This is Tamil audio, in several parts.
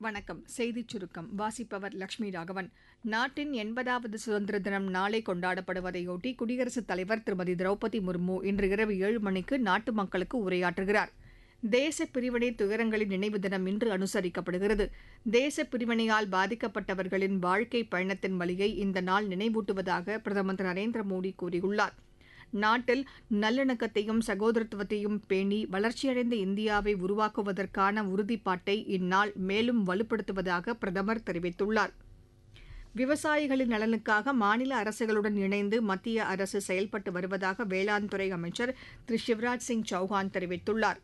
வணக்கம் செய்திச் சுருக்கம் வாசிப்பவர் லட்சுமி ராகவன் நாட்டின் எண்பதாவது சுதந்திர தினம் நாளை கொண்டாடப்படுவதையொட்டி குடியரசுத் தலைவர் திருமதி திரௌபதி முர்மு இன்று இரவு ஏழு மணிக்கு நாட்டு மக்களுக்கு உரையாற்றுகிறார் தேச பிரிவினை துயரங்களின் நினைவு தினம் இன்று அனுசரிக்கப்படுகிறது தேச பிரிவினையால் பாதிக்கப்பட்டவர்களின் வாழ்க்கை பயணத்தின் வழியை இந்த நாள் நினைவூட்டுவதாக பிரதமர் திரு நரேந்திர மோடி கூறியுள்ளார் நாட்டில் நல்லிணக்கத்தையும் சகோதரத்துவத்தையும் பேணி வளர்ச்சியடைந்த இந்தியாவை உருவாக்குவதற்கான உறுதிப்பாட்டை இந்நாள் மேலும் வலுப்படுத்துவதாக பிரதமர் தெரிவித்துள்ளார் விவசாயிகளின் நலனுக்காக மாநில அரசுகளுடன் இணைந்து மத்திய அரசு செயல்பட்டு வருவதாக வேளாண் துறை அமைச்சர் திரு சிவராஜ் சிங் சௌஹான் தெரிவித்துள்ளார்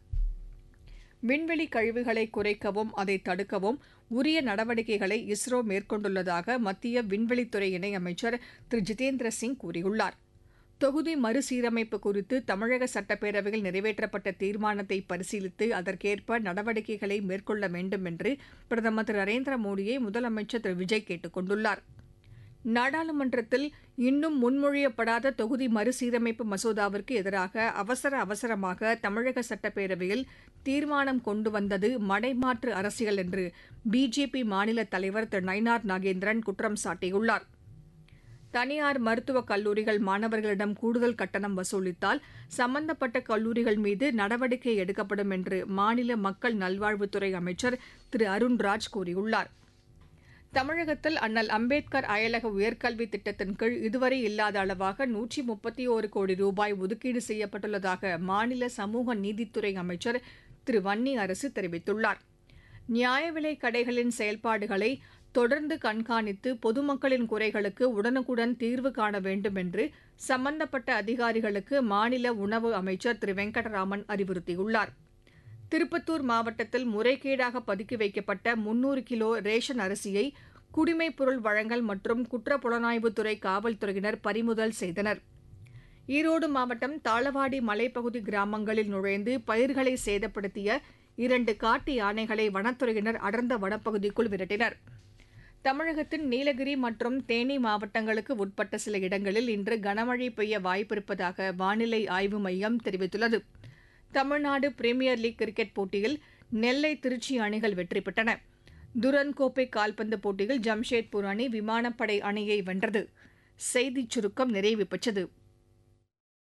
விண்வெளி கழிவுகளை குறைக்கவும் அதை தடுக்கவும் உரிய நடவடிக்கைகளை இஸ்ரோ மேற்கொண்டுள்ளதாக மத்திய விண்வெளித்துறை இணையமைச்சர் திரு ஜிதேந்திர சிங் கூறியுள்ளார் தொகுதி மறுசீரமைப்பு குறித்து தமிழக சட்டப்பேரவையில் நிறைவேற்றப்பட்ட தீர்மானத்தை பரிசீலித்து அதற்கேற்ப நடவடிக்கைகளை மேற்கொள்ள வேண்டும் என்று பிரதமர் திரு நரேந்திர மோடியை முதலமைச்சர் திரு விஜய் கேட்டுக் கொண்டுள்ளார் நாடாளுமன்றத்தில் இன்னும் முன்மொழியப்படாத தொகுதி மறுசீரமைப்பு மசோதாவிற்கு எதிராக அவசர அவசரமாக தமிழக சட்டப்பேரவையில் தீர்மானம் கொண்டு வந்தது மடைமாற்று அரசியல் என்று பிஜேபி மாநில தலைவர் திரு நயினார் நாகேந்திரன் குற்றம் சாட்டியுள்ளார் தனியார் மருத்துவக் கல்லூரிகள் மாணவர்களிடம் கூடுதல் கட்டணம் வசூலித்தால் சம்பந்தப்பட்ட கல்லூரிகள் மீது நடவடிக்கை எடுக்கப்படும் என்று மாநில மக்கள் நல்வாழ்வுத்துறை அமைச்சர் திரு அருண்ராஜ் கூறியுள்ளார் தமிழகத்தில் அண்ணல் அம்பேத்கர் அயலக உயர்கல்வி திட்டத்தின் கீழ் இதுவரை இல்லாத அளவாக நூற்றி முப்பத்தி ஒரு கோடி ரூபாய் ஒதுக்கீடு செய்யப்பட்டுள்ளதாக மாநில சமூக நீதித்துறை அமைச்சர் திரு வன்னி அரசு தெரிவித்துள்ளார் நியாய விலை கடைகளின் செயல்பாடுகளை தொடர்ந்து கண்காணித்து பொதுமக்களின் குறைகளுக்கு உடனுக்குடன் தீர்வு காண வேண்டும் என்று சம்பந்தப்பட்ட அதிகாரிகளுக்கு மாநில உணவு அமைச்சர் திரு வெங்கடராமன் அறிவுறுத்தியுள்ளார் திருப்பத்தூர் மாவட்டத்தில் முறைகேடாக பதுக்கி வைக்கப்பட்ட முன்னூறு கிலோ ரேஷன் அரிசியை குடிமைப் பொருள் வழங்கல் மற்றும் குற்ற புலனாய்வுத்துறை காவல்துறையினர் பறிமுதல் செய்தனர் ஈரோடு மாவட்டம் தாளவாடி மலைப்பகுதி கிராமங்களில் நுழைந்து பயிர்களை சேதப்படுத்திய இரண்டு காட்டு யானைகளை வனத்துறையினர் அடர்ந்த வனப்பகுதிக்குள் விரட்டினர் தமிழகத்தின் நீலகிரி மற்றும் தேனி மாவட்டங்களுக்கு உட்பட்ட சில இடங்களில் இன்று கனமழை பெய்ய வாய்ப்பிருப்பதாக வானிலை ஆய்வு மையம் தெரிவித்துள்ளது தமிழ்நாடு பிரீமியர் லீக் கிரிக்கெட் போட்டியில் நெல்லை திருச்சி அணிகள் வெற்றி பெற்றன துரன் கோப்பை கால்பந்து போட்டியில் ஜம்ஷேத்பூர் அணி விமானப்படை அணியை வென்றது செய்திச் சுருக்கம் நிறைவு பெற்றது